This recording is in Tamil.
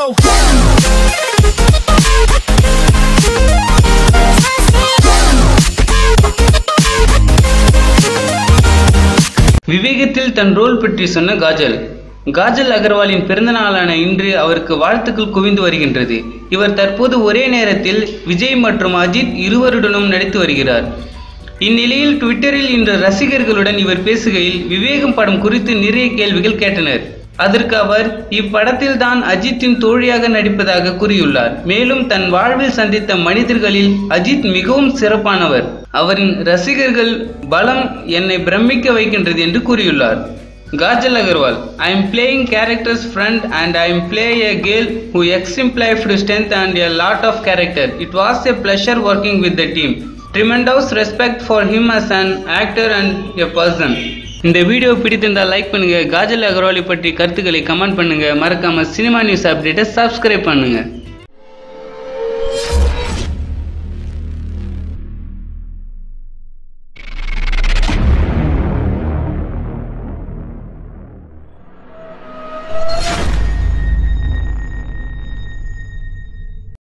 விவேகத்தில் தன் ரோல் பற்றி சொன்ன காஜல் காஜல் அகர்வாலின் பிறந்த நாளான இன்று அவருக்கு வாழ்த்துக்கள் குவிந்து வருகின்றது இவர் தற்போது ஒரே நேரத்தில் விஜய் மற்றும் அஜித் இருவருடனும் நடித்து வருகிறார் இந்நிலையில் ட்விட்டரில் இன்று ரசிகர்களுடன் இவர் பேசுகையில் விவேகம் படம் குறித்து நிறைய கேள்விகள் கேட்டனர் அதற்கு அவர் இப்படத்தில் தான் அஜித்தின் தோழியாக நடிப்பதாக கூறியுள்ளார் மேலும் தன் வாழ்வில் சந்தித்த மனிதர்களில் அஜித் மிகவும் சிறப்பானவர் அவரின் ரசிகர்கள் பலம் என்னை பிரமிக்க வைக்கின்றது என்று கூறியுள்ளார் Kajal Agarwal I'm playing characters friend and I'm play a girl who exemplified strength and a lot of character. It was a pleasure working with the team. Tremendous respect for him as an actor and a person. இந்த வீடியோ பிடித்திருந்தால் லைக் பண்ணுங்க காஜல் அகர்வாலை பற்றி கருத்துக்களை கமெண்ட் பண்ணுங்க மறக்காம சினிமா நியூஸ் அப்டேட்டை சப்ஸ்கிரைப் பண்ணுங்க